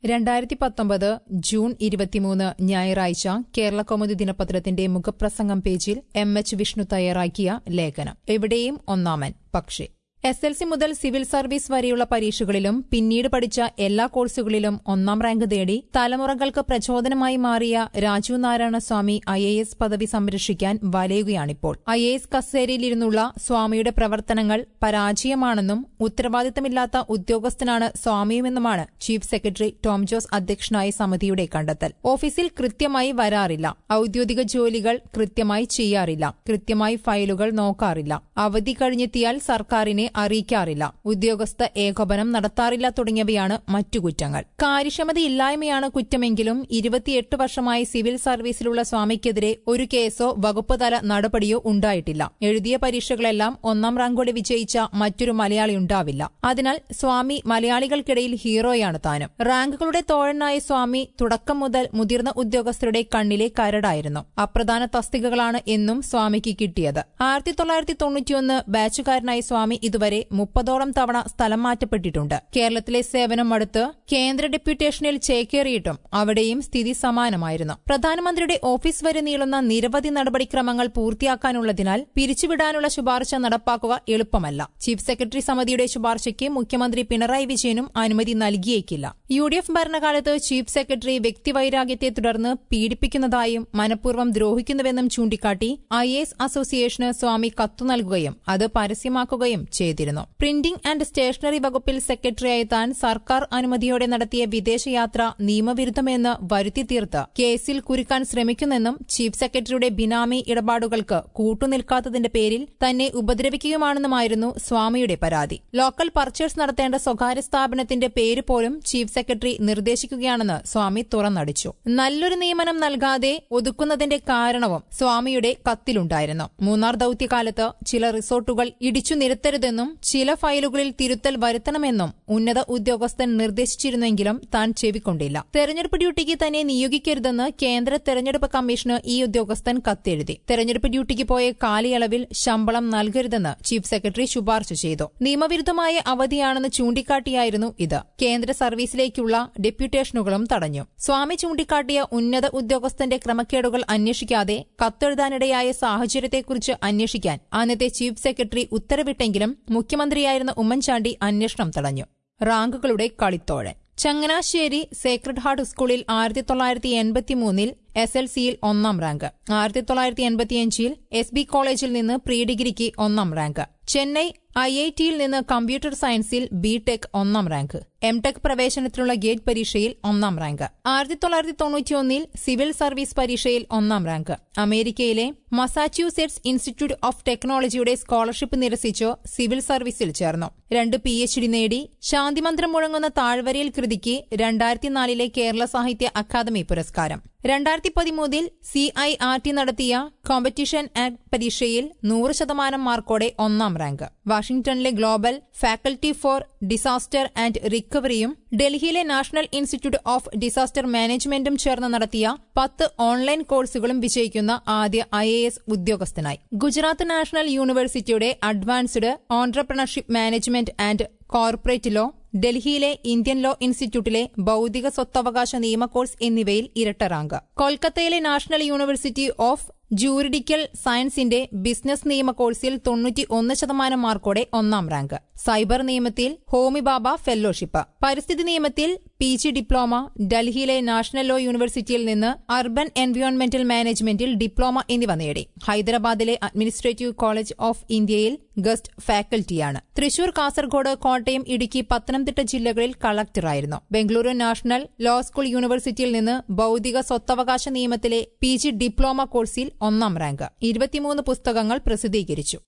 രണ്ടായിരത്തി പത്തൊമ്പത് ജൂൺ ഇരുപത്തിമൂന്ന് ഞായറാഴ്ച കേരള കൗമുദി ദിനപത്രത്തിന്റെ മുഖപ്രസംഗം പേജിൽ എം എച്ച് വിഷ്ണു തയ്യാറാക്കിയ ലേഖനം എവിടെയും ഒന്നാമൻ പക്ഷേ എസ് എൽ സി മുതൽ സിവിൽ സർവീസ് വരെയുള്ള പരീക്ഷകളിലും പിന്നീട് പഠിച്ച എല്ലാ കോഴ്സുകളിലും ഒന്നാം റാങ്ക് നേടി തലമുറകൾക്ക് പ്രചോദനമായി മാറിയ Raju Narayana Swamy I A S പദവി സംരക്ഷിക്കാൻ വലയുകയാണിപ്പോൾ ഐ എ എസ് കസേരയിലിരുന്നുള്ള സ്വാമിയുടെ പ്രവർത്തനങ്ങൾ പരാജയമാണെന്നും ഉത്തരവാദിത്തമില്ലാത്ത ഉദ്യോഗസ്ഥനാണ് സ്വാമിയുമെന്നുമാണ് ചീഫ് സെക്രട്ടറി ടോം ജോസ് അധ്യക്ഷനായ സമിതിയുടെ കണ്ടെത്തൽ ഓഫീസിൽ കൃത്യമായി വരാറില്ല ഔദ്യോഗിക ജോലികൾ കൃത്യമായി ചെയ്യാറില്ല കൃത്യമായി ഫയലുകൾ നോക്കാറില്ല അവധി കഴിഞ്ഞെത്തിയാൽ സർക്കാരിനെ അറിയിക്കാറില്ല ഉദ്യോഗസ്ഥ ഏകോപനം നടത്താറില്ല തുടങ്ങിയവയാണ് മറ്റു കുറ്റങ്ങൾ കാര്യക്ഷമതയില്ലായ്മയാണ് കുറ്റമെങ്കിലും ഇരുപത്തിയെട്ട് വർഷമായി സിവിൽ സർവീസിലുള്ള സ്വാമിക്കെതിരെ ഒരു കേസോ വകുപ്പ് തല നടപടിയോ ഉണ്ടായിട്ടില്ല എഴുതിയ പരീക്ഷകളെല്ലാം ഒന്നാം റാങ്കോടെ വിജയിച്ച മറ്റൊരു മലയാളി ഉണ്ടാവില്ല അതിനാൽ സ്വാമി മലയാളികൾക്കിടയിൽ ഹീറോയാണ് താനും റാങ്കുകളുടെ തോഴനായ സ്വാമി തുടക്കം മുതൽ മുതിർന്ന ഉദ്യോഗസ്ഥരുടെ കണ്ണിലെ കരടായിരുന്നു അപ്രധാന തസ്തികകളാണ് എന്നും സ്വാമിക്ക് കിട്ടിയത് ആയിരത്തി തൊള്ളായിരത്തി തൊണ്ണൂറ്റിയൊന്ന് ബാച്ചുകാരനായ സ്വാമി ഇതുവരെ മുപ്പതോളം തവണ സ്ഥലം മാറ്റപ്പെട്ടിട്ടുണ്ട് കേരളത്തിലെ സേവനം അടുത്ത് കേന്ദ്ര ഡെപ്യൂട്ടേഷനിൽ ചേക്കേറിയിട്ടും അവിടെയും സ്ഥിതി സമാനമായിരുന്നു പ്രധാനമന്ത്രിയുടെ ഓഫീസ് വരെ നീളുന്ന നിരവധി നടപടിക്രമങ്ങൾ പൂർത്തിയാക്കാനുള്ളതിനാൽ പിരിച്ചുവിടാനുള്ള ശുപാർശ നടപ്പാക്കുക എളുപ്പമല്ല ചീഫ് സെക്രട്ടറി സമിതിയുടെ ശുപാർശയ്ക്ക് മുഖ്യമന്ത്രി പിണറായി വിജയനും അനുമതി നൽകിയേക്കില്ല യു ഡി എഫ് ഭരണകാലത്ത് ചീഫ് സെക്രട്ടറി വ്യക്തിവൈരാഗ്യത്തെ തുടർന്ന് പീഡിപ്പിക്കുന്നതായും മനഃപൂർവ്വം ദ്രോഹിക്കുന്നുവെന്നും ചൂണ്ടിക്കാട്ടി ഐ എസ് അസോസിയേഷന് സ്വാമി കത്തു നൽകുകയും അത് പരസ്യമാക്കുകയും ചെയ്തിരുന്നു പ്രിന്റിംഗ് ആൻഡ് സ്റ്റേഷനറി വകുപ്പിൽ സെക്രട്ടറിയായ താൻ സർക്കാർ അനുമതിയോടെ നടത്തിയ വിദേശയാത്ര നിയമവിരുദ്ധമെന്ന് വരുത്തി തീർത്ത് കേസിൽ കുരുക്കാൻ ശ്രമിക്കുന്നെന്നും ചീഫ് സെക്രട്ടറിയുടെ ബിനാമി ഇടപാടുകൾക്ക് കൂട്ടുനിൽക്കാത്തതിന്റെ പേരിൽ തന്നെ ഉപദ്രവിക്കുകയുമാണെന്നുമായിരുന്നു സ്വാമിയുടെ പരാതി ലോക്കൽ പർച്ചേസ് നടത്തേണ്ട സ്വകാര്യ സ്ഥാപനത്തിന്റെ പേര് പോലും ചീഫ് സെക്രട്ടറി നിർദ്ദേശിക്കുകയാണെന്ന് സ്വാമി തുറന്നടിച്ചു നല്ലൊരു നിയമനം നൽകാതെ ഒതുക്കുന്നതിന്റെ കാരണവും സ്വാമിയുടെ കത്തിലുണ്ടായിരുന്നു മൂന്നാർ ദൌത്യകാലത്ത് ചില റിസോർട്ടുകൾ ഇടിച്ചു നിരത്തരുതെന്നും ചില ഫയലുകളിൽ തിരുത്തൽ വരുത്തണമെന്നും ഉന്നത ഉദ്യോഗസ്ഥൻ നിർദ്ദേശിച്ചിരുന്നെങ്കിലും താൻ ചെവിക്കൊണ്ടില്ല തെരഞ്ഞെടുപ്പ് ഡ്യൂട്ടിക്ക് തന്നെ നിയോഗിക്കരുതെന്ന് കേന്ദ്ര തെരഞ്ഞെടുപ്പ് കമ്മീഷന് ഈ ഉദ്യോഗസ്ഥൻ കത്തെഴുതി തെരഞ്ഞെടുപ്പ് ഡ്യൂട്ടിക്ക് പോയ കാലയളവിൽ ശമ്പളം നൽകരുതെന്ന് ചീഫ് സെക്രട്ടറി ശുപാർശ ചെയ്തു നിയമവിരുദ്ധമായ അവധിയാണെന്ന് ചൂണ്ടിക്കാട്ടിയായിരുന്നു ഇത് കേന്ദ്ര സർവീസിലേക്കുള്ള ഡെപ്യൂട്ടേഷനുകളും തടഞ്ഞു സ്വാമി ചൂണ്ടിക്കാട്ടിയ ഉന്നത ഉദ്യോഗസ്ഥന്റെ ക്രമക്കേടുകൾ അന്വേഷിക്കാതെ കത്തെഴുതാനിടയായ സാഹചര്യത്തെക്കുറിച്ച് അന്വേഷിക്കാൻ അന്നത്തെ ചീഫ് സെക്രട്ടറി ഉത്തരവിട്ടെങ്കിലും മുഖ്യമന്ത്രിയായിരുന്ന ഉമ്മൻചാണ്ടി അന്വേഷണം തടഞ്ഞു റാങ്കുകളുടെ കളിത്തോഴൻ ചങ്ങനാശ്ശേരി സേക്രഡ് ഹാർട്ട് സ്കൂളിൽ ആയിരത്തി തൊള്ളായിരത്തി എൺപത്തിമൂന്നിൽ എസ് എൽ സിയിൽ ഒന്നാം റാങ്ക് ആയിരത്തി തൊള്ളായിരത്തി എൺപത്തിയഞ്ചിൽ എസ് ബി കോളേജിൽ നിന്ന് പ്രീ ഡിഗ്രിക്ക് ഒന്നാം റാങ്ക് ചെന്നൈ ഐ ഐ ടിയിൽ നിന്ന് കമ്പ്യൂട്ടർ സയൻസിൽ ബി ടെക് ഒന്നാം റാങ്ക് എം ടെക് പ്രവേശനത്തിനുള്ള ഗേറ്റ് പരീക്ഷയിൽ ഒന്നാം റാങ്ക് ആയിരത്തി തൊള്ളായിരത്തി തൊണ്ണൂറ്റിയൊന്നിൽ സിവിൽ സർവീസ് പരീക്ഷയിൽ ഒന്നാം റാങ്ക് അമേരിക്കയിലെ മസാച്യൂസെറ്റ്സ് ഇൻസ്റ്റിറ്റ്യൂട്ട് ഓഫ് ടെക്നോളജിയുടെ സ്കോളർഷിപ്പ് നിരസിച്ച് സിവിൽ സർവീസിൽ ചേർന്നു രണ്ട് പി എച്ച് ഡി നേടി ശാന്തിമന്ത്രം മുഴങ്ങുന്ന താഴ്വരയിൽ കൃതിക്ക് രണ്ടായിരത്തിനാലിലെ കേരള സാഹിത്യ അക്കാദമി പുരസ്കാരം രണ്ടായിരത്തി പതിമൂന്നിൽ സി ഐ ആർ ടി നടത്തിയ കോമ്പറ്റീഷൻ ആക്ട് പരീക്ഷയിൽ നൂറ് ശതമാനം മാർക്കോടെ ഒന്നാം റാങ്ക് വാഷിംഗ്ടണിലെ global faculty for disaster and റിക്കവറിയും ഡൽഹിയിലെ നാഷണൽ ഇൻസ്റ്റിറ്റ്യൂട്ട് ഓഫ് ഡിസാസ്റ്റർ മാനേജ്മെന്റും ചേർന്ന് നടത്തിയ പത്ത് ഓൺലൈൻ കോഴ്സുകളും വിജയിക്കുന്ന ആദ്യ ഐ എ എസ് ഉദ്യോഗസ്ഥനായി ഗുജറാത്ത് നാഷണൽ യൂണിവേഴ്സിറ്റിയുടെ advanced entrepreneurship management and corporate law ഡൽഹിയിലെ ഇന്ത്യൻ ലോ ഇൻസ്റ്റിറ്റ്യൂട്ടിലെ ഭൌതിക സ്വത്തവകാശ നിയമ കോഴ്സ് എന്നിവയിൽ ഇരട്ട റാങ്ക് കൊൽക്കത്തയിലെ നാഷണൽ യൂണിവേഴ്സിറ്റി ഓഫ് ജൂറിഡിക്കൽ സയൻസിന്റെ ബിസിനസ് നിയമ കോഴ്സിൽ തൊണ്ണൂറ്റി ഒന്ന് ശതമാനം മാർക്കോടെ ഒന്നാം റാങ്ക് സൈബർ നിയമത്തിൽ ഹോമിബാബ ഫെല്ലോഷിപ്പ് പരിസ്ഥിതി നിയമത്തിൽ പി ജി ഡിപ്ലോമ ഡൽഹിയിലെ നാഷണൽ ലോ യൂണിവേഴ്സിറ്റിയിൽ നിന്ന് അർബൻ എൻവയോൺമെന്റൽ മാനേജ്മെന്റിൽ ഡിപ്ലോമ എന്നിവ നേടി ഹൈദരാബാദിലെ അഡ്മിനിസ്ട്രേറ്റീവ് കോളേജ് ഓഫ് ഇന്ത്യയിൽ ഗസ്റ്റ് ഫാക്കൽറ്റിയാണ് തൃശൂർ കാസർഗോഡ് കോട്ടയം ഇടുക്കി പത്തനംതിട്ട ജില്ലകളിൽ കളക്ടറായിരുന്നു ബംഗളൂരു നാഷണൽ ലോ സ്കൂൾ യൂണിവേഴ്സിറ്റിയിൽ നിന്ന് ഭൌതിക സ്വത്തവകാശ നിയമത്തിലെ പി ജി ഡിപ്ലോമ കോഴ്സിൽ ഒന്നാം റാങ്ക് ഇരുപത്തിമൂന്ന് പുസ്തകങ്ങൾ പ്രസിദ്ധീകരിച്ചു